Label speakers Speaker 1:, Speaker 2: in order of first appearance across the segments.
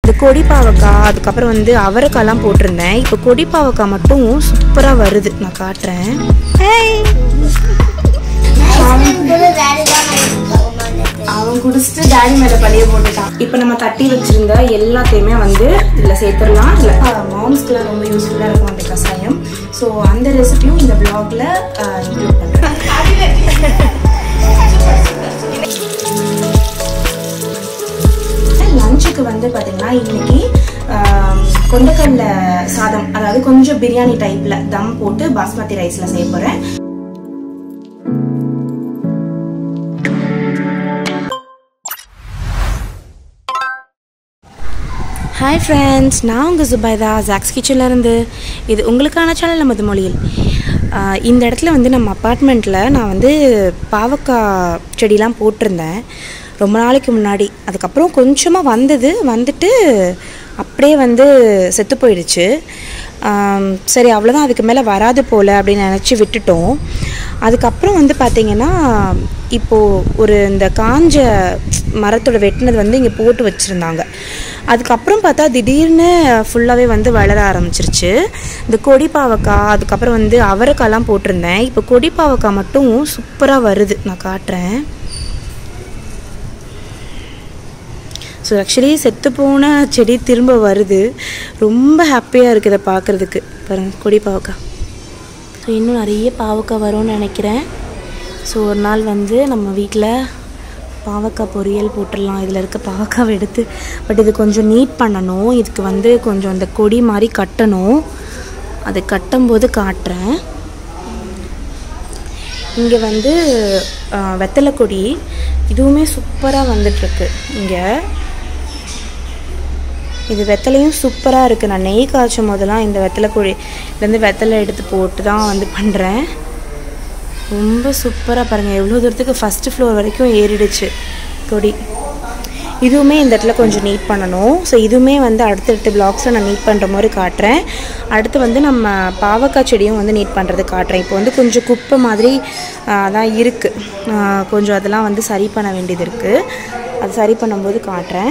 Speaker 1: இந்த கொடி பாவக்காய் அதுக்கப்புறம் வந்து அவரைக்காய்லாம் போட்டிருந்தேன் இப்போ கொடி பாவக்காய் மட்டும் சூப்பராக வருது நான் காட்டுறேன் அவன் குடிச்சிட்டு டேடி மேலே பழைய போட்டுட்டான் இப்போ நம்ம தட்டி வச்சிருந்த எல்லாத்தையுமே வந்து இதில் சேர்த்துடலாம் இல்லை மாம்ஸ்க்குலாம் ரொம்ப யூஸ்ஃபுல்லாக இருக்கும் அந்த கஷாயம் ஸோ அந்த ரெசிபியும் இந்த பிளாக்ல இன்க்ளூட் பண்ணுறேன் லஞ்சுக்கு வந்து பார்த்தீங்கன்னா இன்னைக்கு ஆம், கொண்டக்கடல சாதம் அதாவது கொஞ்சம் பிரியாணி டைப்ல தம் போட்டு பாஸ்மதி ரைஸ்ல செய்ய போறேன் ஹாய் ஃப்ரெண்ட்ஸ் நான் உங்கள் சுபைதா ஜாக்ஸ் கிச்சன்லேருந்து இது உங்களுக்கான சேனல் நமது மொழியில் ஆஹ் இந்த இடத்துல வந்து நம்ம அப்பார்ட்மெண்ட்டில் நான் வந்து பாவக்காய் செடிலாம் போட்டிருந்தேன் ரொம்ப நாளைக்கு முன்னாடி அதுக்கப்புறம் கொஞ்சமாக வந்தது வந்துட்டு அப்படியே வந்து செத்து போயிடுச்சு ஆம், சரி அவ்வளோதான் அதுக்கு மேலே வராது போல் அப்படின்னு நினச்சி விட்டுட்டோம் அதுக்கப்புறம் வந்து பார்த்திங்கன்னா இப்போது ஒரு இந்த காஞ்ச மரத்தோட வெட்டினது வந்து இங்கே போட்டு வச்சுருந்தாங்க அதுக்கப்புறம் பார்த்தா திடீர்னு ஃபுல்லாகவே வந்து வளர ஆரம்பிச்சிருச்சு இந்த கொடி பாவக்காய் அதுக்கப்புறம் வந்து அவரைக்காய்லாம் போட்டிருந்தேன் இப்போ கொடி பாவக்காய் மட்டும் சூப்பராக வருது நான் காட்டுறேன் ஸோ ஆக்சுவலி செத்து போன செடி திரும்ப வருது ரொம்ப ஹாப்பியாக இருக்குது இதை பார்க்குறதுக்கு பாருங்க கொடி பாவக்காய் ஸோ இன்னும் நிறைய பாவக்காய் வரும்னு நினைக்கிறேன் ஸோ ஒரு நாள் வந்து நம்ம வீட்டில் பாவக்காய் பொரியல் போட்டுடலாம் இதில் இருக்க பாவக்காவை எடுத்து பட் இது கொஞ்சம் நீட் பண்ணணும் இதுக்கு வந்து கொஞ்சம் அந்த கொடி மாதிரி கட்டணும் அது கட்டும்போது காட்டுறேன் இங்கே வந்து ஆ, வெத்தலை கொடி இதுவுமே சூப்பராக வந்துட்டுருக்கு இங்கே இது வெத்தலையும் சூப்பராக இருக்குது நான் நெய் காய்ச்சும் போதெல்லாம் இந்த வெத்தலை கொடிலேருந்து வெத்தலை எடுத்து போட்டு தான் வந்து பண்ணுறேன் ரொம்ப சூப்பராக பாருங்கள் எவ்வளோ தூரத்துக்கு ஃபஸ்ட்டு ஃப்ளோர் வரைக்கும் ஏறிடுச்சு கொடி இதுவுமே இந்த இடத்துல கொஞ்சம் நீட் பண்ணணும் ஸோ இதுவுமே வந்து அடுத்தடுத்த பிளாக்ஸில் நான் நீட் பண்ணுற மாதிரி காட்டுறேன் அடுத்து வந்து நம்ம பாவக்காய் செடியும் வந்து நீட் பண்ணுறது காட்டுறேன் இப்போ வந்து கொஞ்சம் குப்பை மாதிரி ஆ, தான் இருக்குது கொஞ்சம் அதெல்லாம் வந்து சரி பண்ண வேண்டியது இருக்குது அது சரி பண்ணும்போது காட்டுறேன்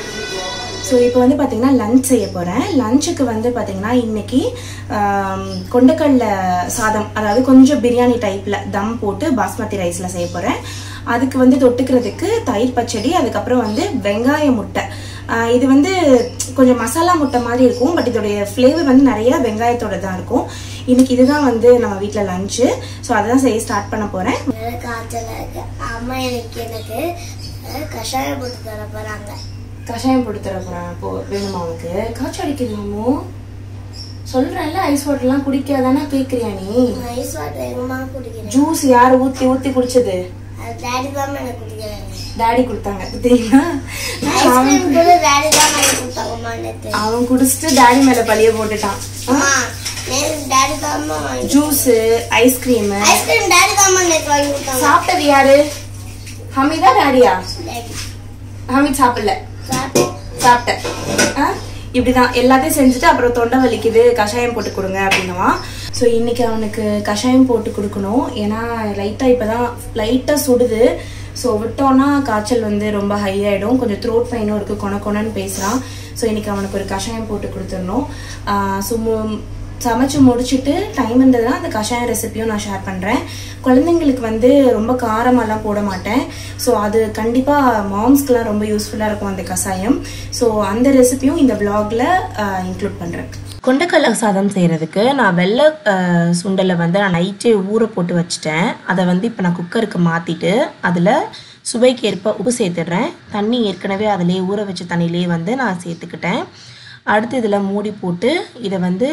Speaker 1: ஸோ இப்போ வந்து பார்த்தீங்கன்னா லஞ்ச் செய்ய போகிறேன் லஞ்சுக்கு வந்து பார்த்தீங்கன்னா இன்னைக்கு ஆம், கொண்டக்கடல சாதம் அதாவது கொஞ்சம் பிரியாணி டைப்பில் தம் போட்டு பாஸ்மதி ரைஸில் செய்ய போகிறேன் அதுக்கு வந்து தொட்டுக்கிறதுக்கு தயிர் பச்சடி அதுக்கப்புறம் வந்து வெங்காய முட்டை ஆ, இது வந்து கொஞ்சம் மசாலா முட்டை மாதிரி இருக்கும் பட் இதோடைய ஃப்ளேவர் வந்து நிறைய வெங்காயத்தோட தான் இருக்கும் இன்னைக்கு இதுதான் வந்து நம்ம வீட்டில் லஞ்சு ஸோ அதை தான் செய்ய ஸ்டார்ட் பண்ண போகிறேன்
Speaker 2: காய்ச்சல் இருக்கு அம்மா எனக்கு எனக்கு அஹ், கஷாயம் போட்டு தர போறாங்க
Speaker 1: கஷாயம் போட்டு தர போறேன் இப்போ வேணுமா உனக்கு காய்ச்சல் அடிக்குதுமோ சொல்றேன்ல ஐஸ் வாட்டர்லாம் குடிக்காதானே கேக்குறியா நீ
Speaker 2: ஐஸ் வாட்டர் எங்கம்மா குடிக்கிறேன்
Speaker 1: ஜூஸ் யார் ஊத்தி ஊத்தி குடிச்சது
Speaker 2: அது டேடி தான் எனக்கு குடிக்கிறாங்க
Speaker 1: டாடி கொடுத்தாங்க தெரியுமா
Speaker 2: ஐஸ்கிரீம் கூட டேடி தான் எனக்கு கொடுத்தாங்கம்மா நேற்று
Speaker 1: அவன் குடிச்சிட்டு டாடி மேல பழிய போட்டுட்டான்
Speaker 2: அம்மா நேற்று டேடி தான் வாங்கி
Speaker 1: ஜூஸ் ஐஸ்கிரீம்
Speaker 2: ஐஸ்கிரீம் டேடி தான் நேற்று வாங்கி கொடுத்தாங்க
Speaker 1: சாப்பிட்டது யாரு ஹமிதா டாடியா
Speaker 2: டேடி
Speaker 1: ஹமீத் சாப்பிடல
Speaker 2: சாப்பிட்டு
Speaker 1: சாப்பிட்டேன் ஆ? இப்படிதான் எல்லாத்தையும் செஞ்சுட்டு அப்புறம் தொண்டை வலிக்குது கஷாயம் போட்டு கொடுங்க அப்படின்னுவான் ஸோ இன்னைக்கு அவனுக்கு கஷாயம் போட்டு கொடுக்கணும் ஏன்னா லைட்டாக இப்போ தான் லைட்டாக சுடுது ஸோ விட்டோன்னா காய்ச்சல் வந்து ரொம்ப ஹை ஆகிடும் கொஞ்சம் த்ரோட் ஃபைனும் இருக்குது கொன கொனன்னு பேசுகிறான் ஸோ இன்னைக்கு அவனுக்கு ஒரு கஷாயம் போட்டு கொடுத்துடணும் ஸோ சமைச்சு முடிச்சுட்டு டைம் இருந்ததுன்னா அந்த கஷாயம் ரெசிபியும் நான் ஷேர் பண்ணுறேன் குழந்தைங்களுக்கு வந்து ரொம்ப காரமெல்லாம் போட மாட்டேன் ஸோ அது கண்டிப்பாக மாம்ஸ்க்குலாம் ரொம்ப யூஸ்ஃபுல்லாக இருக்கும் அந்த கஷாயம் ஸோ அந்த ரெசிபியும் இந்த vlogல இன்க்ளூட் பண்ணுறேன் கொண்டக்கடலை சாதம் செய்கிறதுக்கு நான் வெள்ளை அஹ், சுண்டலை வந்து நான் நைட்டே ஊற போட்டு வச்சுட்டேன் அதை வந்து இப்போ நான் குக்கருக்கு மாற்றிட்டு அதில் சுவைக்கு ஏற்ப உப்பு சேர்த்துடுறேன் தண்ணி ஏற்கனவே அதிலே ஊற வச்ச தண்ணியிலே வந்து நான் சேர்த்துக்கிட்டேன் அடுத்து இதில் மூடி போட்டு இதை வந்து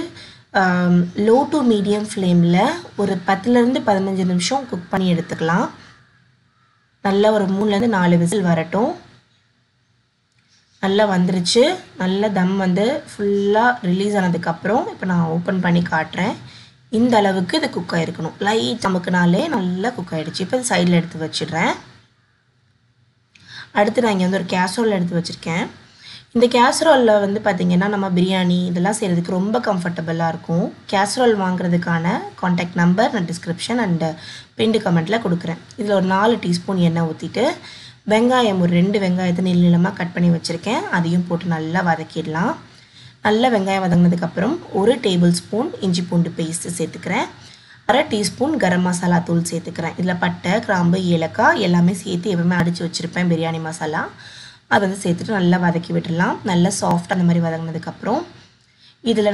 Speaker 1: லோ டு மீடியம் ஃப்ளேமில் ஒரு பத்துலேருந்து பதினஞ்சு நிமிஷம் குக் பண்ணி எடுத்துக்கலாம் நல்லா ஒரு மூணுலேருந்து நாலு விசில் வரட்டும் நல்லா வந்துருச்சு நல்ல தம் வந்து ஃபுல்லாக ரிலீஸ் ஆனதுக்கப்புறம் இப்போ நான் ஓப்பன் பண்ணி காட்டுறேன் இந்த அளவுக்கு இது குக் ஆகிருக்கணும் லைட் நமக்குனாலே நல்லா குக் ஆகிடுச்சு இப்போ சைடில் எடுத்து வச்சிடுறேன் அடுத்து நான் இங்கே வந்து ஒரு கேசரோல் எடுத்து வச்சுருக்கேன் இந்த கேசரோலில் வந்து பார்த்திங்கன்னா நம்ம பிரியாணி இதெல்லாம் செய்கிறதுக்கு ரொம்ப கம்ஃபர்டபுளாக இருக்கும் கேசரோல் வாங்குறதுக்கான காண்டாக்ட் நம்பர் நான் டிஸ்கிரிப்ஷன் அண்ட் பிண்டு கமெண்ட்டில் கொடுக்குறேன் இதில் ஒரு நாலு டீஸ்பூன் எண்ணெய் ஊற்றிட்டு வெங்காயம் ஒரு ரெண்டு வெங்காயத்தை நீள நீளமாக கட் பண்ணி வச்சுருக்கேன் அதையும் போட்டு நல்லா வதக்கிடலாம் நல்லா வெங்காயம் வதங்கினதுக்கப்புறம் ஒரு டேபிள் ஸ்பூன் இஞ்சி பூண்டு பேஸ்ட்டு சேர்த்துக்கிறேன் அரை டீஸ்பூன் கரம் மசாலா தூள் சேர்த்துக்கிறேன் இதில் பட்டை கிராம்பு ஏலக்காய் எல்லாமே சேர்த்து எப்பவுமே அடித்து வச்சுருப்பேன் பிரியாணி மசாலா அதை வந்து சேர்த்துட்டு நல்லா வதக்கி விட்டுடலாம் நல்லா சாஃப்ட் அந்த மாதிரி வதங்கினதுக்கப்புறம் இதில்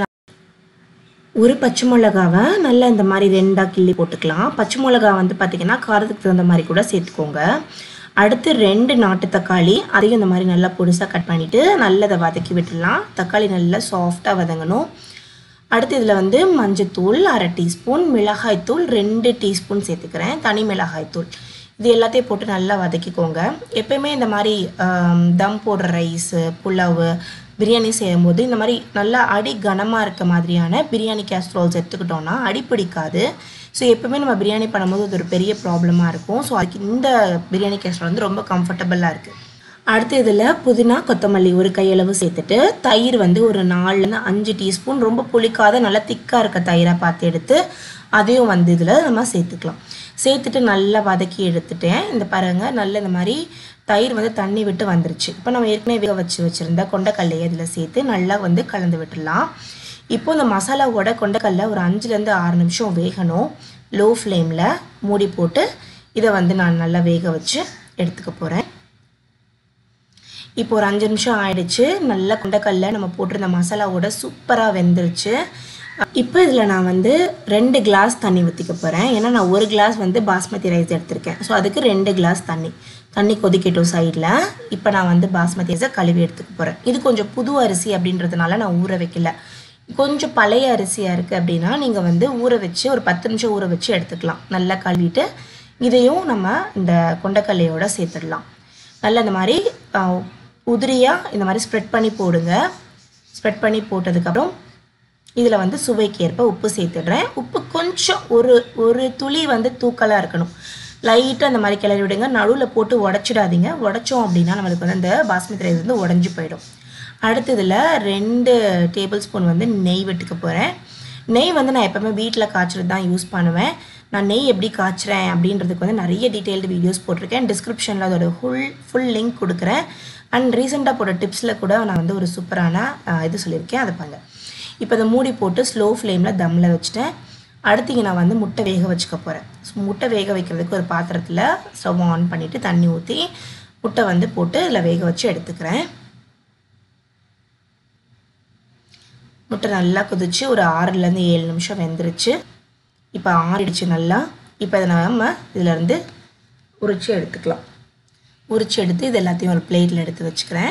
Speaker 1: ஒரு பச்சை மிளகாவை நல்லா இந்த மாதிரி ரெண்டாக கிள்ளி போட்டுக்கலாம் பச்சை மிளகா வந்து பார்த்திங்கன்னா காரத்துக்கு தகுந்த மாதிரி கூட சேர்த்துக்கோங்க அடுத்து ரெண்டு நாட்டு தக்காளி அதையும் இந்த மாதிரி நல்லா பொடிசாக கட் பண்ணிவிட்டு நல்லா அதை வதக்கி விட்டுடலாம் தக்காளி நல்லா சாஃப்டாக வதங்கணும் அடுத்து இதில் வந்து மஞ்சத்தூள் அரை டீஸ்பூன் மிளகாய்த்தூள் ரெண்டு டீஸ்பூன் சேர்த்துக்கிறேன் தனி மிளகாய்த்தூள் இது எல்லாத்தையும் போட்டு நல்லா வதக்கிக்கோங்க எப்பயுமே இந்த மாதிரி தம் போடுற ரைஸு புலாவு பிரியாணி செய்யும்போது இந்த மாதிரி நல்லா அடி கனமாக இருக்க மாதிரியான பிரியாணி கேஸ்ட்ரோல்ஸ் எடுத்துக்கிட்டோம்னா அடி பிடிக்காது ஸோ எப்பவுமே நம்ம பிரியாணி பண்ணும்போது அது ஒரு பெரிய ப்ராப்ளமாக இருக்கும் ஸோ அதுக்கு இந்த பிரியாணி கேஸ்ட்ரோல் வந்து ரொம்ப கம்ஃபர்டபுளாக இருக்குது அடுத்து இதில் புதினா கொத்தமல்லி ஒரு கையளவு சேர்த்துட்டு தயிர் வந்து ஒரு நாலுலேருந்து அஞ்சு டீஸ்பூன் ரொம்ப புளிக்காத நல்லா திக்காக இருக்க தயிராக பார்த்து எடுத்து அதையும் வந்து இதில் நம்ம சேர்த்துக்கலாம் சேர்த்துட்டு நல்லா வதக்கி எடுத்துட்டேன் இந்த பாருங்க நல்ல இந்த மாதிரி தயிர் வந்து தண்ணி விட்டு வந்துருச்சு இப்போ நம்ம ஏற்கனவே வேக வச்சு வச்சுருந்த கொண்டக்கல்லையை இதில் சேர்த்து நல்லா வந்து கலந்து விட்டுடலாம் இப்போ இந்த மசாலாவோட கொண்டக்கல்ல ஒரு அஞ்சுலேருந்து ஆறு நிமிஷம் வேகணும் லோ ஃப்ளேமில் மூடி போட்டு இதை வந்து நான் நல்லா வேக வச்சு எடுத்துக்க போகிறேன் இப்போ ஒரு அஞ்சு நிமிஷம் ஆயிடுச்சு நல்லா கொண்டக்கல்ல நம்ம போட்டிருந்த மசாலாவோட சூப்பராக வெந்துருச்சு இப்போ இதில் நான் வந்து ரெண்டு கிளாஸ் தண்ணி ஊற்றிக்க போகிறேன் ஏன்னா நான் ஒரு கிளாஸ் வந்து பாஸ்மதி ரைஸ் எடுத்திருக்கேன் ஸோ அதுக்கு ரெண்டு கிளாஸ் தண்ணி தண்ணி கொதிக்கட்டும் சைடில் இப்போ நான் வந்து பாஸ்மதி ரைஸை கழுவி எடுத்துக்க போகிறேன் இது கொஞ்சம் புது அரிசி அப்படின்றதுனால நான் ஊற வைக்கல கொஞ்சம் பழைய அரிசியாக இருக்குது அப்படின்னா நீங்கள் வந்து ஊற வச்சு ஒரு பத்து நிமிஷம் ஊற வச்சு எடுத்துக்கலாம் நல்லா கழுவிட்டு இதையும் நம்ம இந்த கொண்டக்கல்லையோட சேர்த்துடலாம் நல்லா இந்த மாதிரி உதிரியாக இந்த மாதிரி ஸ்ப்ரெட் பண்ணி போடுங்க ஸ்ப்ரெட் பண்ணி போட்டதுக்கப்புறம் இதில் வந்து சுவைக்கு ஏற்ப உப்பு சேர்த்துடுறேன் உப்பு கொஞ்சம் ஒரு ஒரு துளி வந்து தூக்கலாக இருக்கணும் லைட்டாக அந்த மாதிரி கிளறி விடுங்க நடுவில் போட்டு உடச்சிடாதீங்க உடச்சோம் அப்படின்னா நம்மளுக்கு வந்து அந்த பாஸ்மதி ரைஸ் வந்து உடஞ்சி போயிடும் அடுத்து இதில் ரெண்டு டேபிள் ஸ்பூன் வந்து நெய் விட்டுக்க போகிறேன் நெய் வந்து நான் எப்போவுமே வீட்டில் காய்ச்சறது தான் யூஸ் பண்ணுவேன் நான் நெய் எப்படி காய்ச்சுறேன் அப்படின்றதுக்கு வந்து நிறைய டீட்டெயில்டு வீடியோஸ் போட்டிருக்கேன் டிஸ்கிரிப்ஷனில் அதோட ஃபுல் ஃபுல் லிங்க் கொடுக்குறேன் அண்ட் ரீசெண்டாக போட்ட டிப்ஸில் கூட நான் வந்து ஒரு சூப்பரான இது சொல்லியிருக்கேன் அதை பாருங்க இப்போ அதை மூடி போட்டு ஸ்லோ ஃப்ளேமில் தம்மில் வச்சுட்டேன் அடுத்து இங்கே நான் வந்து முட்டை வேக வச்சுக்க போகிறேன் ஸோ முட்டை வேக வைக்கிறதுக்கு ஒரு பாத்திரத்தில் ஸ்டவ் ஆன் பண்ணிவிட்டு தண்ணி ஊற்றி முட்டை வந்து போட்டு இதில் வேக வச்சு எடுத்துக்கிறேன் முட்டை நல்லா கொதிச்சு ஒரு ஆறுலேருந்து ஏழு நிமிஷம் வெந்துருச்சு இப்போ ஆறிடுச்சு நல்லா இப்போ இதை நம்ம இதிலேருந்து உரிச்சு எடுத்துக்கலாம் உரிச்சு எடுத்து இது எல்லாத்தையும் ஒரு பிளேட்டில் எடுத்து வச்சுக்கிறேன்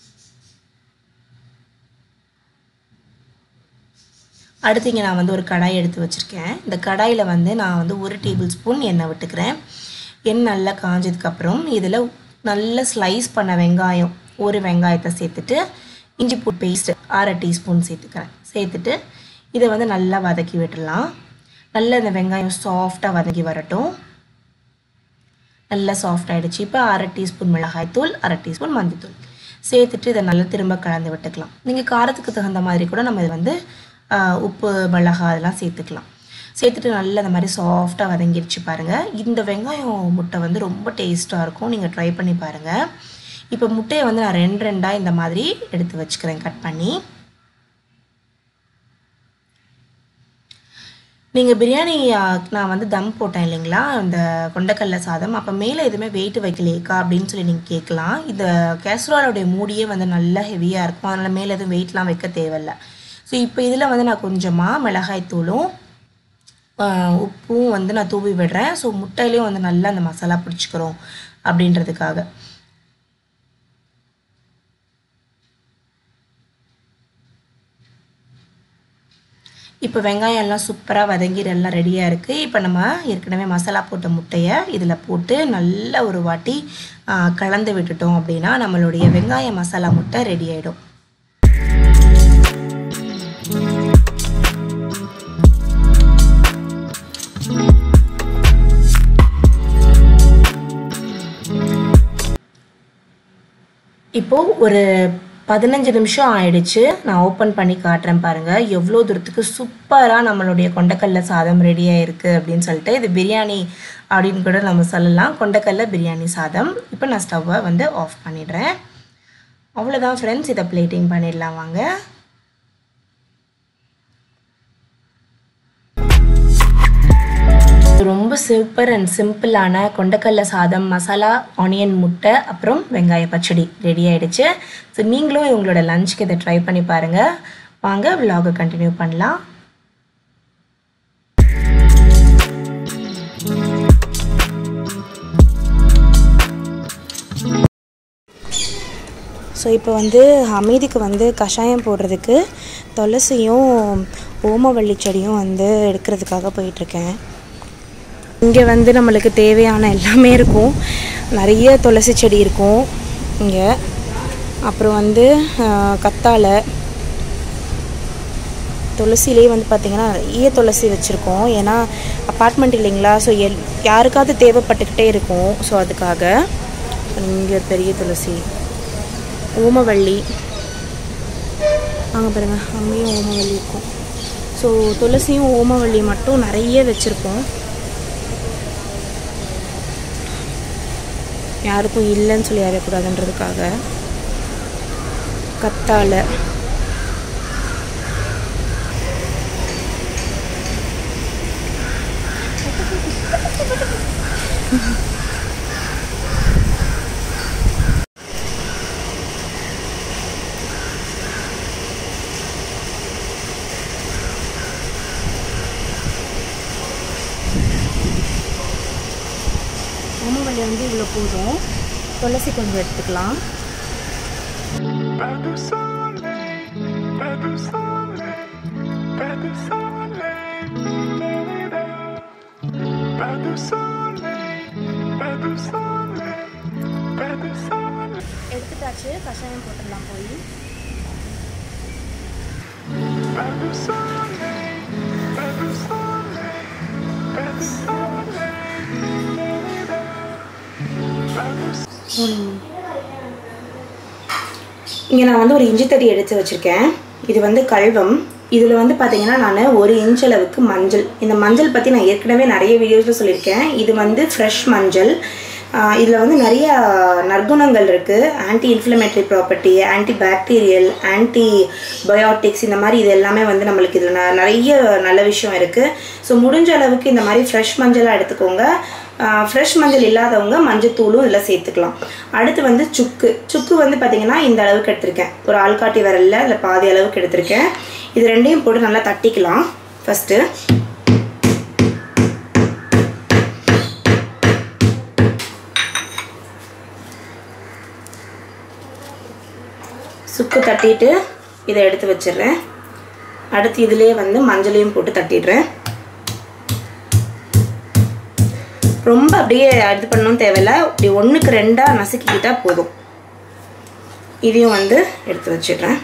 Speaker 1: அடுத்து இங்கே நான் வந்து ஒரு கடாய் எடுத்து வச்சுருக்கேன் இந்த கடாயில் வந்து நான் வந்து ஒரு டேபிள் ஸ்பூன் எண்ணெய் விட்டுக்கிறேன் எண்ணெய் நல்லா காஞ்சதுக்கப்புறம் இதில் நல்ல ஸ்லைஸ் பண்ண வெங்காயம் ஒரு வெங்காயத்தை சேர்த்துட்டு இஞ்சி பூட் பேஸ்ட் அரை டீஸ்பூன் சேர்த்துக்கிறேன் சேர்த்துட்டு இதை வந்து நல்லா வதக்கி விட்டுடலாம் நல்லா இந்த வெங்காயம் சாஃப்டாக வதக்கி வரட்டும் நல்லா சாஃப்ட் ஆகிடுச்சு இப்போ அரை டீஸ்பூன் மிளகாய்த்தூள் அரை டீஸ்பூன் மஞ்சத்தூள் சேர்த்துட்டு இதை நல்லா திரும்ப கலந்து விட்டுக்கலாம் நீங்கள் காரத்துக்கு தகுந்த மாதிரி கூட நம்ம இது வந்து உப்பு மிளகா அதெல்லாம் சேர்த்துக்கலாம் சேர்த்துட்டு நல்லா இந்த மாதிரி சாஃப்டாக வதங்கிடுச்சு பாருங்கள் இந்த வெங்காயம் முட்டை வந்து ரொம்ப டேஸ்ட்டாக இருக்கும் நீங்கள் ட்ரை பண்ணி பாருங்கள் இப்போ முட்டையை வந்து நான் ரெண்டு ரெண்டாக இந்த மாதிரி எடுத்து வச்சுக்கிறேன் கட் பண்ணி நீங்கள் பிரியாணி நான் வந்து தம் போட்டேன் இல்லைங்களா இந்த கொண்டக்கடலை சாதம் அப்போ மேலே எதுவுமே வெயிட் வைக்கலையேக்கா அப்படின்னு சொல்லி நீங்கள் கேட்கலாம் இந்த கேஸ்ட்ராலோடைய மூடியே வந்து நல்லா ஹெவியாக இருக்கும் அதனால் மேலே எதுவும் வெயிட்லாம் வைக்க தேவையில்ல ஸோ இப்போ இதில் வந்து நான் கொஞ்சமாக மிளகாய் தூளும் உப்பும் வந்து நான் தூவி விடுறேன் ஸோ முட்டையிலையும் வந்து நல்லா அந்த மசாலா பிடிச்சிக்கிறோம் அப்படின்றதுக்காக இப்போ வெங்காயம் எல்லாம் சூப்பராக வதங்கி எல்லாம் ரெடியாக இருக்குது இப்போ நம்ம ஏற்கனவே மசாலா போட்ட முட்டையை இதில் போட்டு நல்ல ஒரு வாட்டி கலந்து விட்டுட்டோம் அப்படின்னா நம்மளுடைய வெங்காய மசாலா முட்டை ரெடி ஆகிடும் இப்போது ஒரு பதினஞ்சு நிமிஷம் ஆயிடுச்சு நான் ஓப்பன் பண்ணி காட்டுறேன் பாருங்கள் எவ்வளோ தூரத்துக்கு சூப்பராக நம்மளுடைய கொண்டக்கடல சாதம் ரெடியாக இருக்குது அப்படின்னு சொல்லிட்டு இது பிரியாணி அப்படின்னு கூட நம்ம சொல்லலாம் கொண்டக்கடல பிரியாணி சாதம் இப்போ நான் ஸ்டவ்வை வந்து ஆஃப் பண்ணிடுறேன் அவ்வளோதான் ஃப்ரெண்ட்ஸ் இதை பிளேட்டிங் பண்ணிடலாம் வாங்க ரொம்ப சூப்பர் அண்ட் சிம்பிளான கொண்டக்கடல சாதம் மசாலா ஆனியன் முட்டை அப்புறம் வெங்காய பச்சடி ரெடி ஆயிடுச்சு ஸோ நீங்களும் இவங்களோட லஞ்சுக்கு இதை ட்ரை பண்ணி பாருங்கள் வாங்க விலாகை கண்டினியூ பண்ணலாம் ஸோ இப்போ வந்து அமைதிக்கு வந்து கஷாயம் போடுறதுக்கு துளசியும் ஓமவள்ளி செடியும் வந்து எடுக்கிறதுக்காக போயிட்டுருக்கேன் இங்கே வந்து நம்மளுக்கு தேவையான எல்லாமே இருக்கும் நிறைய துளசி செடி இருக்கும் இங்கே அப்புறம் வந்து ஆஹ், கத்தாழை துளசிலே வந்து பார்த்திங்கன்னா நிறைய துளசி வச்சுருக்கோம் ஏன்னா அப்பார்ட்மெண்ட் இல்லைங்களா ஸோ எல் யாருக்காவது தேவைப்பட்டுக்கிட்டே இருக்கும் ஸோ அதுக்காக இங்கே பெரிய துளசி ஓமவள்ளி அங்கே பாருங்க அங்கேயும் ஓமவல்லி இருக்கும் ஸோ துளசியும் ஓமவல்லி மட்டும் நிறைய வச்சுருப்போம் யாருக்கும் இல்லைன்னு சொல்லி அறியக்கூடாதுன்றதுக்காக கத்தாழை ஓமவல்லி வந்து இவ்வளோ போதும் துளசி கொஞ்சம் எடுத்துக்கலாம்
Speaker 3: Pas de soleil, pas de soleil, pas de soleil, da-da-da. pas de soleil, pas de soleil, pas de soleil.
Speaker 1: எடுத்துட்டாச்சு கஷாயம் போட்டுடலாம் போய்
Speaker 3: Pas de soleil, pas de soleil, pas de soleil, da-da-da. pas de soleil.
Speaker 1: இங்கே நான் வந்து ஒரு இஞ்சி தடி எடுத்து வச்சுருக்கேன் இது வந்து கல்வம் இதில் வந்து பார்த்தீங்கன்னா நான் ஒரு இன்ச் அளவுக்கு மஞ்சள் இந்த மஞ்சள் பற்றி நான் ஏற்கனவே நிறைய வீடியோஸில் சொல்லியிருக்கேன் இது வந்து ஃப்ரெஷ் மஞ்சள் இதில் வந்து நிறைய நற்குணங்கள் இருக்குது anti inflammatory property antibacterial antibiotics இந்த மாதிரி இது எல்லாமே வந்து நம்மளுக்கு இதில் நிறைய நல்ல விஷயம் இருக்குது ஸோ முடிஞ்ச அளவுக்கு இந்த மாதிரி ஃப்ரெஷ் மஞ்சளாக எடுத்துக்கோங்க ஃப்ரெஷ் மஞ்சள் இல்லாதவங்க மஞ்சத்தூளும் இதில் சேர்த்துக்கலாம் அடுத்து வந்து சுக்கு சுக்கு வந்து பார்த்தீங்கன்னா இந்த அளவுக்கு எடுத்திருக்கேன் ஒரு ஆள்காட்டி விரலில் இல்லை பாதி அளவுக்கு எடுத்திருக்கேன் இது ரெண்டையும் போட்டு நல்லா தட்டிக்கலாம் ஃபஸ்ட்டு சுக்கு தட்டிட்டு இதை எடுத்து வச்சிடுறேன் அடுத்து இதிலே வந்து மஞ்சளையும் போட்டு தட்டிடுறேன் ரொம்ப அப்படியே இது பண்ணணும் தேவையில்ல இப்படி ஒன்றுக்கு ரெண்டாக நசுக்கிக்கிட்டா போதும் இதையும் வந்து எடுத்து வச்சிடுறேன்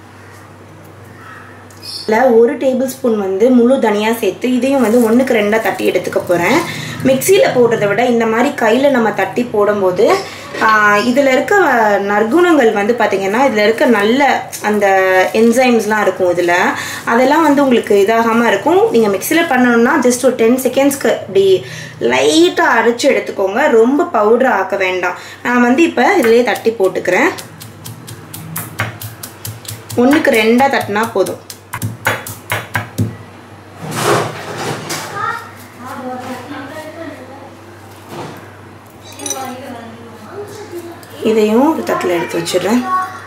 Speaker 1: இல்லை ஒரு டேபிள் ஸ்பூன் வந்து முழு தனியாக சேர்த்து இதையும் வந்து ஒன்றுக்கு ரெண்டாக தட்டி எடுத்துக்க போகிறேன் மிக்சியில் போடுறத விட இந்த மாதிரி கையில் நம்ம தட்டி போடும்போது இதில் இருக்க நற்குணங்கள் வந்து பார்த்திங்கன்னா இதில் இருக்க நல்ல அந்த என்சைம்ஸ்லாம் இருக்கும் இதில் அதெல்லாம் வந்து உங்களுக்கு இதாகாமல் இருக்கும் நீங்கள் மிக்சியில் பண்ணணும்னா ஜஸ்ட் ஒரு டென் செகண்ட்ஸ்க்கு இப்படி லைட்டாக அரைச்சி எடுத்துக்கோங்க ரொம்ப பவுடர் ஆக்க வேண்டாம் நான் வந்து இப்போ இதிலே தட்டி போட்டுக்கிறேன் ஒன்றுக்கு ரெண்டாக தட்டினா போதும் இதையும் ஒரு தட்டில் எடுத்து வச்சிடுறேன்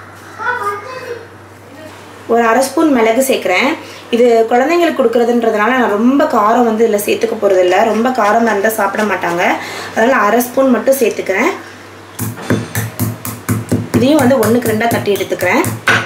Speaker 1: ஒரு அரை ஸ்பூன் மிளகு சேர்க்குறேன் இது குழந்தைங்களுக்கு கொடுக்குறதுன்றதுனால நான் ரொம்ப காரம் வந்து இதில் சேர்த்துக்க போகிறதில்ல ரொம்ப காரம் இருந்தால் சாப்பிட மாட்டாங்க அதனால் அரை ஸ்பூன் மட்டும் சேர்த்துக்கிறேன் இதையும் வந்து ஒன்றுக்கு ரெண்டாக தட்டி எடுத்துக்கிறேன்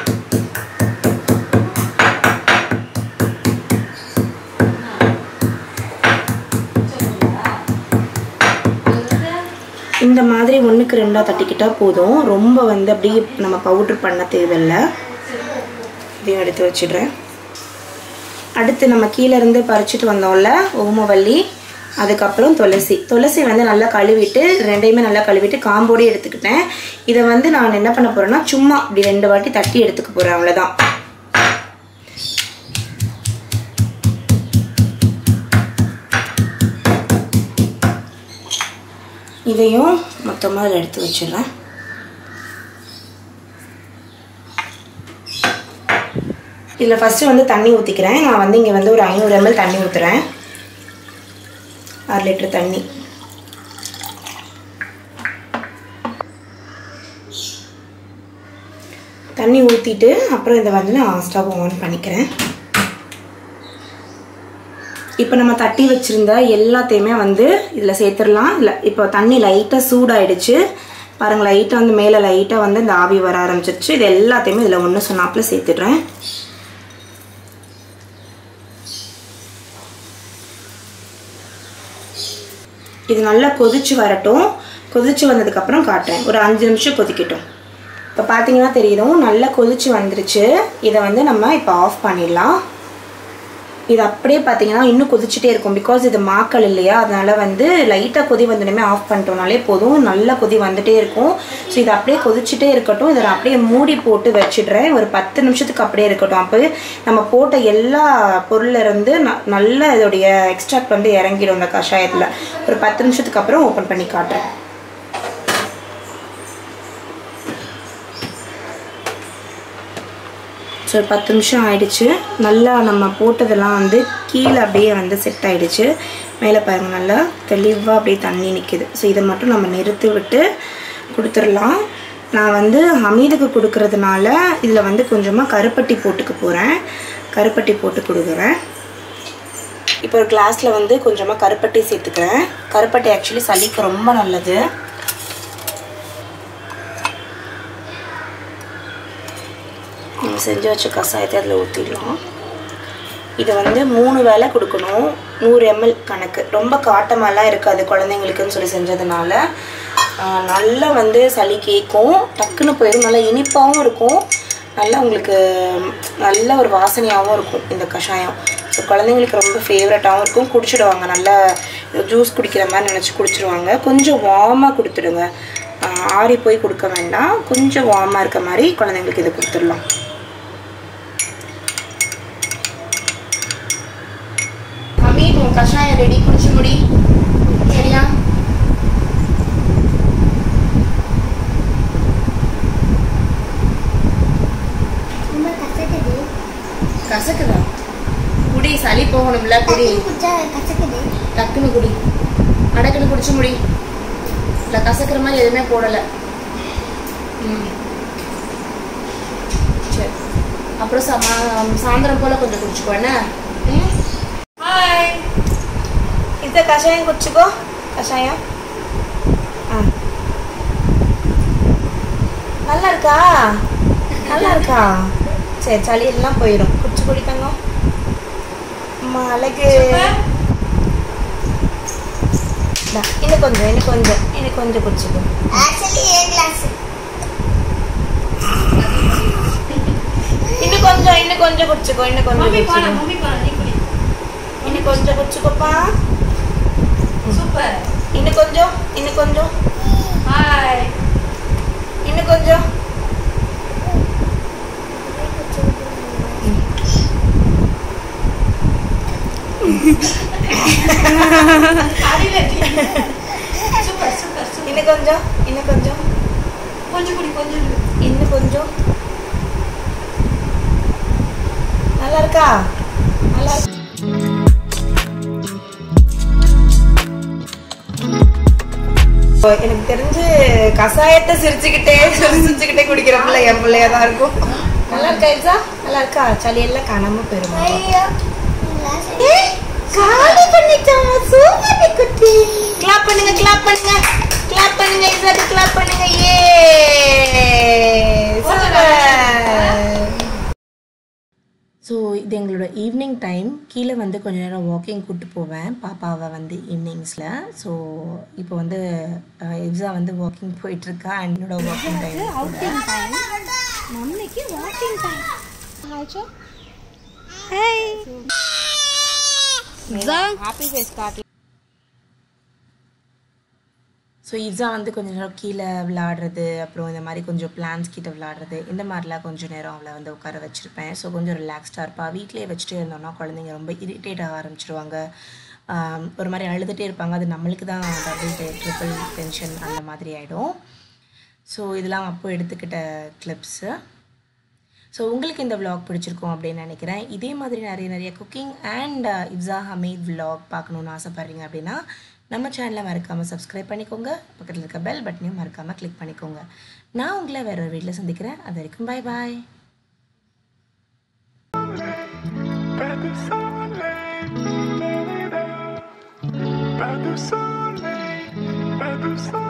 Speaker 1: இந்த மாதிரி ஒன்றுக்கு ரெண்டாக தட்டிக்கிட்டால் போதும் ரொம்ப வந்து அப்படியே நம்ம பவுட்ரு பண்ண தேவையில்லை இதையும் எடுத்து வச்சிடுறேன் அடுத்து நம்ம கீழே இருந்து பறிச்சுட்டு வந்தோம்ல ஓமவல்லி அதுக்கப்புறம் துளசி துளசி வந்து நல்லா கழுவிட்டு ரெண்டையுமே நல்லா கழுவிட்டு காம்போடே எடுத்துக்கிட்டேன் இதை வந்து நான் என்ன பண்ண போறேன்னா சும்மா இப்படி ரெண்டு வாட்டி தட்டி எடுத்துக்க போறேன் அவ்வளோதான் இதையும் மொத்தமாக அதில் எடுத்து வச்சிடுறேன் இதில் ஃபஸ்ட்டு வந்து தண்ணி ஊற்றிக்கிறேன் நான் வந்து இங்கே வந்து ஒரு ஐநூறு எம்எல் தண்ணி ஊற்றுறேன் அரை லிட்டர் தண்ணி தண்ணி ஊற்றிட்டு அப்புறம் இதை வந்து நான் ஸ்டவ் ஆன் பண்ணிக்கிறேன் இப்போ நம்ம தட்டி வச்சுருந்த எல்லாத்தையுமே வந்து இதில் சேர்த்துடலாம் இல்லை இப்போ தண்ணி லைட்டாக சூடாயிடுச்சு பாருங்க லைட்டாக வந்து மேலே லைட்டாக வந்து இந்த ஆவி வர ஆரம்பிச்சிருச்சு இது எல்லாத்தையுமே இதில் ஒன்று சொன்னாப்பில் சேர்த்துடுறேன் இது நல்லா கொதிச்சு வரட்டும் கொதிச்சு வந்ததுக்கப்புறம் காட்டுறேன் ஒரு அஞ்சு நிமிஷம் கொதிக்கட்டும் இப்போ பார்த்தீங்கன்னா தெரியும் நல்லா கொதிச்சு வந்துருச்சு இதை வந்து நம்ம இப்போ ஆஃப் பண்ணிடலாம் இது அப்படியே பார்த்தீங்கன்னா இன்னும் கொதிச்சுட்டே இருக்கும் பிகாஸ் இது மாக்கள் இல்லையா அதனால வந்து லைட்டாக கொதி வந்தோடனே ஆஃப் பண்ணிட்டோம்னாலே போதும் நல்லா கொதி வந்துட்டே இருக்கும் ஸோ இது அப்படியே கொதிச்சுட்டே இருக்கட்டும் இதை நான் அப்படியே மூடி போட்டு வச்சிடுறேன் ஒரு பத்து நிமிஷத்துக்கு அப்படியே இருக்கட்டும் அப்போ நம்ம போட்ட எல்லா பொருள்ல இருந்து ந- நல்ல இதோடைய எக்ஸ்ட்ராக்ட் வந்து இறங்கிடும் இந்த கஷாயத்தில் ஒரு பத்து நிமிஷத்துக்கு அப்புறம் ஓப்பன் பண்ணி காட்டுறேன் ஸோ ஒரு பத்து நிமிஷம் ஆயிடுச்சு நல்லா நம்ம போட்டதெல்லாம் வந்து கீழே அப்படியே வந்து செட் ஆயிடுச்சு மேலே பாருங்க நல்லா தெளிவாக அப்படியே தண்ணி நிற்கிது ஸோ இதை மட்டும் நம்ம நிறுத்தி விட்டு கொடுத்துடலாம் நான் வந்து ஹமீதுக்கு கொடுக்கறதுனால இதில் வந்து கொஞ்சமாக கருப்பட்டி போட்டுக்க போகிறேன் கருப்பட்டி போட்டு கொடுக்குறேன் இப்போ ஒரு கிளாஸில் வந்து கொஞ்சமாக கருப்பட்டி சேர்த்துக்கிறேன் கருப்பட்டி ஆக்சுவலி சளிக்கு ரொம்ப நல்லது நம்ம செஞ்சு வச்ச கஷாயத்தை அதில் ஊற்றிடலாம் இது வந்து மூணு வேளை கொடுக்கணும் நூறு எம்எல் கணக்கு ரொம்ப காட்டமெல்லாம் இருக்காது குழந்தைங்களுக்குன்னு சொல்லி செஞ்சதுனால ஆஹ் நல்லா வந்து சளி கேட்கும் டக்குன்னு போயிடும் நல்லா இனிப்பாகவும் இருக்கும் நல்லா உங்களுக்கு நல்ல ஒரு வாசனையாகவும் இருக்கும் இந்த கஷாயம் ஸோ குழந்தைங்களுக்கு ரொம்ப ஃபேவரட்டாகவும் இருக்கும் குடிச்சிடுவாங்க நல்லா ஜூஸ் குடிக்கிற மாதிரி நினச்சி குடிச்சிடுவாங்க கொஞ்சம் வார்மாக கொடுத்துடுங்க ஆஹ் ஆறி போய் கொடுக்க வேண்டாம் கொஞ்சம் வார்மாக இருக்க மாதிரி குழந்தைங்களுக்கு இதை கொடுத்துடலாம் மம்மி உன் கஷாயம் ரெடி குடிச்சு முடி சரியா
Speaker 2: ரொம்ப கசக்குது
Speaker 1: கசக்குதா குடி சளி போகணும்ல குடி
Speaker 2: தண்ணி குடிச்சா கசக்குது
Speaker 1: டக்குன்னு குடி அடக்குன்னு குடிச்சு முடி இல்லை கசக்கிற மாதிரி எதுவுமே போடலை ம் சரி அப்புறம் சா மா- சாயந்தரம் போல் கொஞ்சம் குடிச்சுக்கோ என்ன ஹாய் இந்த கஷாயம் குடிச்சுக்கோ கஷாயம் ஆ நல்லா இருக்கா நல்லா இருக்கா சரி சளி எல்லாம் போயிடும் குடிச்சு குடித்தாங்க அம்மா அழகு இந்தா, இன்னும் கொஞ்சம் இன்னும் கொஞ்சம் இன்னும் கொஞ்சம் குடிச்சுக்கோ
Speaker 2: ஆக்சுவலி ஏ கிளாஸ்
Speaker 1: இன்னும் கொஞ்சம் இன்னும் கொஞ்சம் குடிச்சுக்கோ இன்னும் கொஞ்சம் குடிச்சுக்கோ இன்னும் கொஞ்சம் குடிச்சுக்கோப்பா
Speaker 4: சூப்பர்
Speaker 1: இன்னும் கொஞ்சம் இன்னும் கொஞ்சம்
Speaker 4: ஹாய்
Speaker 1: இன்னும் கொஞ்சம்
Speaker 4: சூப்பர் சூப்பர் சூப்பர்
Speaker 1: இன்னும் கொஞ்சம் இன்னும் கொஞ்சம்
Speaker 4: கொஞ்சம் குடி கொஞ்சம் குடி.
Speaker 1: இன்னும் கொஞ்சம் நல்லா இருக்கா நல்லா இருக்கு. இப்போ எனக்கு தெரிஞ்சு கசாயத்தை சிரிச்சுக்கிட்டே சிரிச்சுக்கிட்டே குடிக்கிற பிள்ளை என் பிள்ளையா தான் இருக்கும் நல்லா இருக்கா எல்சா நல்லா இருக்கா சளி எல்லாம் காணாம போயிருமா
Speaker 2: ஐயோ கிளாஸ்
Speaker 1: காலி பண்ணிட்டான் சூப்பர் குட்டி கிளாப் பண்ணுங்க கிளாப் பண்ணுங்க கிளாப் பண்ணுங்க இசாக்கு கிளாப் பண்ணுங்க ஏ ஸோ இது எங்களோட ஈவினிங் டைம் கீழே வந்து கொஞ்ச நேரம் வாக்கிங் கூட்டு போவேன் பாப்பாவை வந்து ஈவினிங்ஸில் ஸோ இப்போ வந்து இப்ஸா வந்து வாக்கிங் போயிட்டுருக்கா என்னோட வாக்கிங் டைம்
Speaker 2: மம்மிக்கு வாக்கிங் டைம்
Speaker 1: ஹாப்பி ஃபேஸ் காட்டல ஸோ இதுதான் வந்து கொஞ்ச நேரம் கீழே விளாடுறது அப்புறம் இந்த மாதிரி கொஞ்சம் பிளான்ஸ் கிட்ட விளாடுறது இந்த மாதிரிலாம் கொஞ்சம் நேரம் அவளை வந்து உட்கார வச்சுருப்பேன் ஸோ கொஞ்சம் ரிலாக்ஸ்டாக இருப்பா வீட்டிலேயே வச்சுட்டே இருந்தோம்னா குழந்தைங்க ரொம்ப இரிட்டேட் ஆக ஆரம்பிச்சிருவாங்க ஆம், ஒரு மாதிரி அழுதுகிட்டே இருப்பாங்க அது நம்மளுக்கு தான் டபுள் ட்ரிபிள் டென்ஷன் அந்த மாதிரி ஆகிடும் ஸோ இதெல்லாம் அப்போ எடுத்துக்கிட்ட கிளிப்ஸு ஸோ உங்களுக்கு இந்த vlog பிடிச்சிருக்கும் அப்படின்னு நினைக்கிறேன் இதே மாதிரி நிறைய நிறைய cooking and Ibsa Hameed vlog பார்க்கணுன்னு ஆசைப்பட்றீங்க அப்படின்னா நம்ம சேனலை மறக்காமல் சப்ஸ்கிரைப் பண்ணிக்கோங்க பக்கத்தில் இருக்க பெல் பட்டனையும் மறக்காமல் கிளிக் பண்ணிக்கோங்க நான் உங்களை வேற ஒரு வீட்டில் சந்திக்கிறேன் அது வரைக்கும் பாய் பாய்
Speaker 3: Pas de soleil, pas de soleil, pas de soleil.